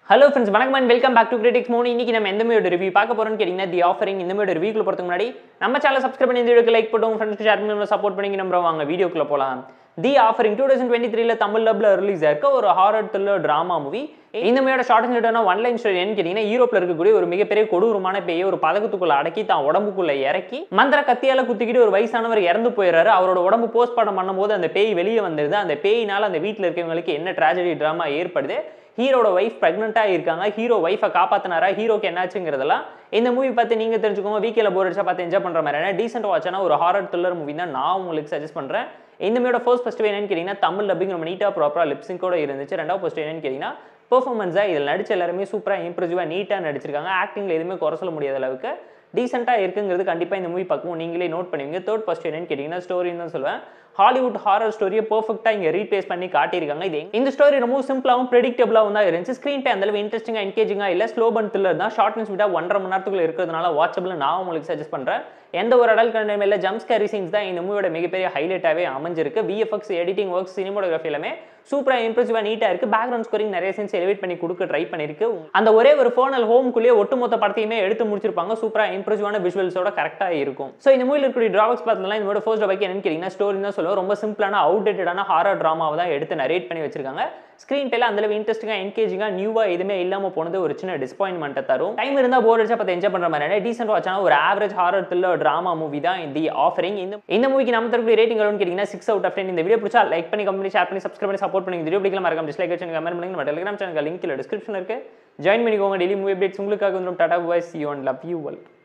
hello friends வணக்கம் and welcome back to critics Moni இன்னைக்கு நம்ம எந்த மாதிரியோட ரிவ்யூ பார்க்க போறோம்னு கேட்டிங்கன்னா தி ஆஃபரிங் இந்த மாதிரி ரிவ்யூக்குள்ள போகிறதுக்கு முன்னாடி நம்ம சேனல் சப்ஸ்கிரைப் பண்ணி இந்த வீடியோக்கு லைக் போட்டு உங்க ஃப்ரெண்ட்ஸ்க்கு ஷேர் பண்ணி சப்போர்ட் பண்ணி நம்ம வாங்க வீடியோக்குள்ள போகலாம் the offering two thousand twenty த்ரீல தமிழ் டப்ல ரிலீஸ் ஆயிருக்க ஒரு ஹாரர் த்ரில்லர் ட்ராமா மூவி இந்த மாதிரியோட ஷார்ட் அண்ட் லிட்டர்னா ஒன் லைன் ஸ்டோரி ஏன்னு கேட்டிங்கன்னா யூரோப்ல இருக்கக்கூடிய ஒரு மிகப்பெரிய கொடூரமான பேயை ஒரு பதக்கத்துக்குள்ள அடக்கி தான் உடம்புக்குள்ள இறக்கி மந்திர கத்தியால குத்திக்கிட்டு ஒரு வயசானவர் இறந்து போயிடுறாரு அவரோட உடம்பு போஸ்ட்மார்ட்டம் பண்ணும்போது அந்த பேய் வெளியே வந்துடுது அந்த பேயினால அந்த வீட்டில் இருக்கவங்களுக்கு என்ன ட்ராஜடி ட்ராமா ஏற்படுது ஹீரோட ஒய்ஃப் ப்ரெக்னெண்ட்டாக இருக்காங்க ஹீரோ ஒய்ஃபை காப்பாற்றினாரா ஹீரோக்கு என்னாச்சுங்கிறதெல்லாம் இந்த மூவி பார்த்து நீங்கள் தெரிஞ்சுக்கோங்க வீக்கில் போர் அடிச்சா பார்த்து என்ஜாய் பண்ணுற மாதிரி டீசென்ட் வாட்சான ஒரு ஹாரர் த்ரில்லர் மூவி தான் நான் உங்களுக்கு சஜஸ்ட் பண்ணுறேன் இந்த மூவியோட ஃபர்ஸ்ட் ஃபஸ்ட் என்னன்னு கேட்டிங்கன்னா தமிழ் டப்பிங் ரொம்ப நீட்டாக ப்ராப்பராக லிப்ஸிங்கோட இருந்துச்சு ரெண்டாவது ஃபஸ்ட் என்னன்னு கேட்டிங்கன்னா பெர்ஃபார்மன்ஸாக இதில் நடிச்ச எல்லாருமே சூப்பராக இம்ப்ரெசிவாக நீட்டாக நடிச்சிருக்காங்க ஆக்டிங்கில் எதுவுமே குறை சொல்ல முடியாத அளவுக்கு டீசெண்டாக இருக்குங்கிறது கண்டிப்பாக இந்த மூவி பார்க்கவும் நீங்களே நோட் பண்ணுவீங்க தேர்ட் ஃபஸ்ட் என்னன்னு கேட்டிங்கன்னா ஸ்டோரின்னு தான் சொல்லுவேன் ஹாலிவுட் ஹாரர் ஸ்டோரியை பர்ஃபெக்டாக இங்கே ரீப்ளேஸ் பண்ணி காட்டியிருக்காங்க இது இந்த ஸ்டோரி ரொம்ப சிம்பிளாகவும் ப்ரெடிக்டபிளாகவும் தான் இருந்துச்சு ஸ்க்ரீன் பே அந்தளவு இன்ட்ரெஸ்டிங்காக என்கேஜிங்காக இல்லை ஸ்லோ பன் த்ரில்லர் தான் ஷார்ட் அண்ட் ஸ்வீட்டாக ஒன்றரை மணி நேரத்துக்குள்ள இருக்கிறதுனால வாட்சபிள் நான் உங்களுக்கு சஜஸ்ட் பண்ணுறேன் எந்த ஒரு அடல் கண்டென்ட் இல்லை ஜம்ப் ஸ்கேரி சீன்ஸ் தான் இந்த மூவியோட மிகப்பெரிய ஹைலைட்டாகவே அமைஞ்சிருக்கு விஎஃப்எக்ஸ் எடிட்டிங் ஒர்க்ஸ் சினிமோகிராஃபி எல்லாமே சூப்பராக இம்ப்ரெசிவாக நீட்டாக இருக்குது பேக்ரவுண்ட் ஸ்கோரிங் நிறைய சீன்ஸ் எலிவேட் பண்ணி கொடுக்க ட்ரை பண்ணியிருக்கு அந்த ஒரே ஒரு ஃபோனல் ஹோம்குள்ளேயே ஒட்டுமொத்த படத்தையுமே எடுத்து முடிச்சிருப்பாங்க சூப்பராக இம்ப்ரெசிவான விஷுவல்ஸோட கரெக்டாக இருக்கும் ஸோ இந்த மூவியில் இருக்கக்கூடிய ட்ராபக்ஸ் பார்த்தீங்கன்னா இந்த மூவியோட ஃபர்ஸ்ட் வைக்க என்னன்னு கேட்டிங்கன்னா ஸ்டோரி தான் சொல்லுவோம் ரொம்ப சிம்பிளான அவுடேட்டடான ஹாரர் ட்ராமாவை தான் எடுத்து நரேட் பண்ணி வச்சிருக்காங்க ஸ்க்ரீன் டெல்லாம் அந்தளவு இன்ட்ரெஸ்டிங்காக என்கேஜிங்காக நியூவாக எதுவுமே இல்லாமல் போனது ஒரு சின்ன டிசப்பாயின்மெண்ட்டை தரும் டைம் இருந்தால் போர் அடிச்சா பார்த்து என்ஜாய் பண்ணுற மாதிரி டீசென்ட் வாட்சான ஒரு average horror thriller drama movie தான் தி ஆஃபரிங் இந்த இந்த மூவிக்கு நம்ம தரக்கூடிய ரேட்டிங் எவ்வளோன்னு கேட்டிங்கன்னா சிக்ஸ் அவுட் ஆஃப் டென் இந்த வீடியோ பிடிச்சா லைக் பண்ணி கம்பெனி ஷேர் பண்ணி சப்ஸ்கிரைப் பண்ணி சப்போர்ட் பண்ணி வீடியோ பிடிக்கலாம் மறக்காம டிஸ்லைக் வச்சு கமெண்ட் பண்ணுங்க நம்ம டெலிகிராம் சேனல் லிங்க் டிஸ்கிரிப்ஷன் இருக்கு ஜாயின் பண்ணிக்கோங்க டெய்லி மூவி அப்டேட்ஸ் உங்களுக்காக வந்துடும் tata voice you and love you well